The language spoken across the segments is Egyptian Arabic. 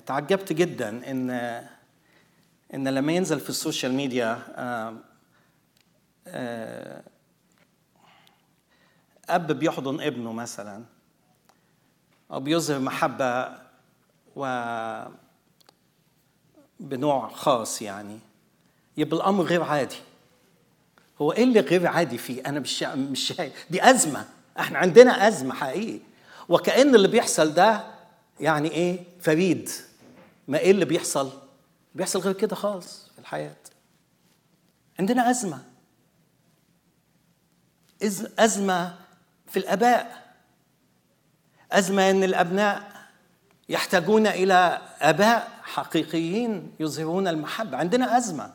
تعجبت جدا ان ان لما ينزل في السوشيال ميديا اب بيحضن ابنه مثلا او بيظهر محبه و بنوع خاص يعني يبقى الامر غير عادي هو ايه اللي غير عادي فيه انا مش مش شايف دي ازمه احنا عندنا ازمه حقيقي وكأن اللي بيحصل ده يعني ايه فريد ما ايه اللي بيحصل بيحصل غير كده خالص في الحياه عندنا ازمه ازمه في الاباء ازمه ان الابناء يحتاجون الى اباء حقيقيين يظهرون المحبه عندنا ازمه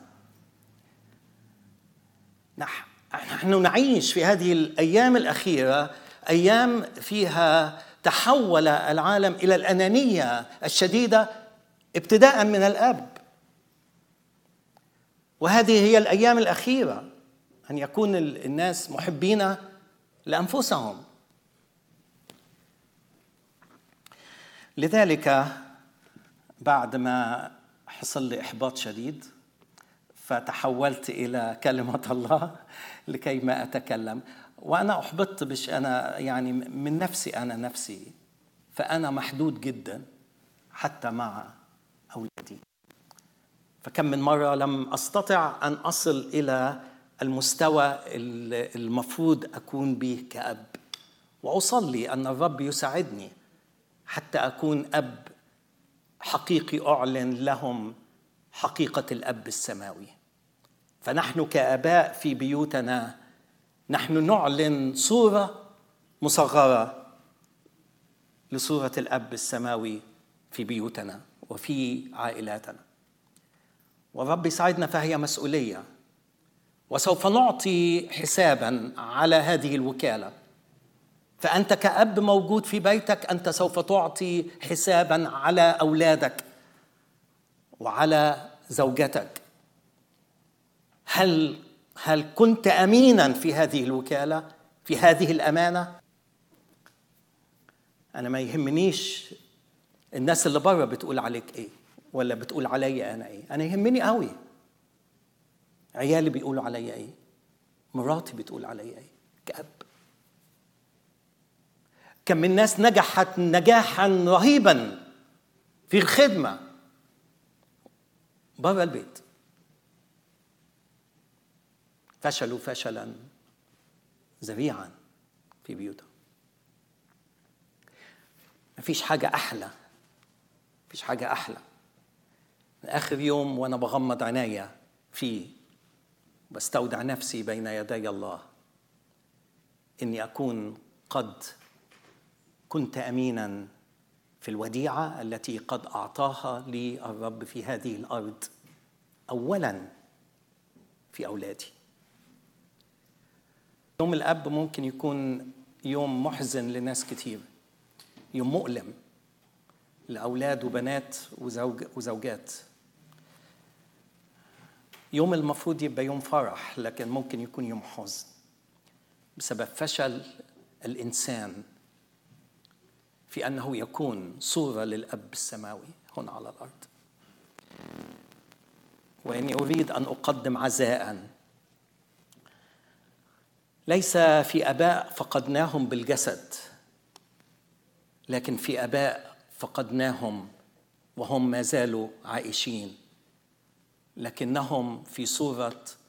نحن نعيش في هذه الايام الاخيره ايام فيها تحول العالم الى الانانيه الشديده ابتداء من الاب وهذه هي الايام الاخيره ان يكون الناس محبين لانفسهم لذلك بعد ما حصل لي احباط شديد فتحولت الى كلمه الله لكي ما اتكلم وانا احبطت مش انا يعني من نفسي انا نفسي فانا محدود جدا حتى مع اولادي فكم من مره لم استطع ان اصل الى المستوى المفروض اكون به كاب واصلي ان الرب يساعدني حتى اكون اب حقيقي اعلن لهم حقيقه الاب السماوي فنحن كاباء في بيوتنا نحن نعلن صوره مصغره لصوره الاب السماوي في بيوتنا وفي عائلاتنا والرب يساعدنا فهي مسؤوليه وسوف نعطي حسابا على هذه الوكاله فانت كاب موجود في بيتك انت سوف تعطي حسابا على اولادك وعلى زوجتك هل هل كنت امينا في هذه الوكاله في هذه الامانه انا ما يهمنيش الناس اللي بره بتقول عليك ايه ولا بتقول عليا انا ايه انا يهمني قوي عيالي بيقولوا عليا ايه مراتي بتقول عليا ايه كأب كم من ناس نجحت نجاحا رهيبا في الخدمة بره البيت فشلوا فشلا ذريعا في بيوتهم مفيش حاجة أحلى مفيش حاجة أحلى آخر يوم وأنا بغمض عينيا فيه بستودع نفسي بين يدي الله إني أكون قد كنت أمينا في الوديعة التي قد أعطاها لي الرب في هذه الأرض أولا في أولادي يوم الأب ممكن يكون يوم محزن لناس كتير يوم مؤلم لأولاد وبنات وزوج وزوجات يوم المفروض يبقى يوم فرح لكن ممكن يكون يوم حزن بسبب فشل الإنسان في أنه يكون صورة للأب السماوي هنا على الأرض وإني أريد أن أقدم عزاء ليس في اباء فقدناهم بالجسد لكن في اباء فقدناهم وهم ما زالوا عائشين لكنهم في صوره